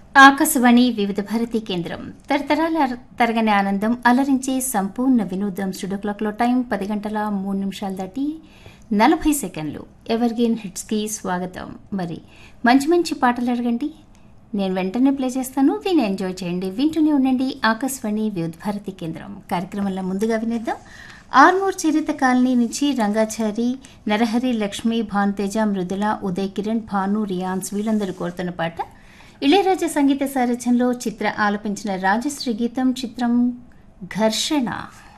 ఆకాశవాణి వివిధ భారతి కేంద్రం తరతరాల తరగని ఆనందం అలరించే సంపూర్ణ వినోదం స్టూడియో క్లాక్లో టైం పది గంటల మూడు నిమిషాలు దాటి నలభై సెకండ్లు ఎవర్గేన్ హిట్స్కి స్వాగతం మరి మంచి మంచి పాటలు అడగండి నేను వెంటనే ప్లే చేస్తాను విని ఎంజాయ్ చేయండి వింటూనే ఉండండి ఆకాశవాణి వివిధ భారతి కేంద్రం కార్యక్రమంలో ముందుగా వినేద్దాం ఆర్మూర్ చరిత్ర కాలనీ నుంచి రంగాచారి నరహరి లక్ష్మి భాన్తేజ మృదుల ఉదయ్ కిరణ్ భాను రియాన్స్ వీళ్ళందరూ కోరుతున్న పాట ఇళయరాజా సంగీత సారథ్యంలో చిత్ర ఆలపించిన రాజశ్రీ గీతం చిత్రం ఘర్షణ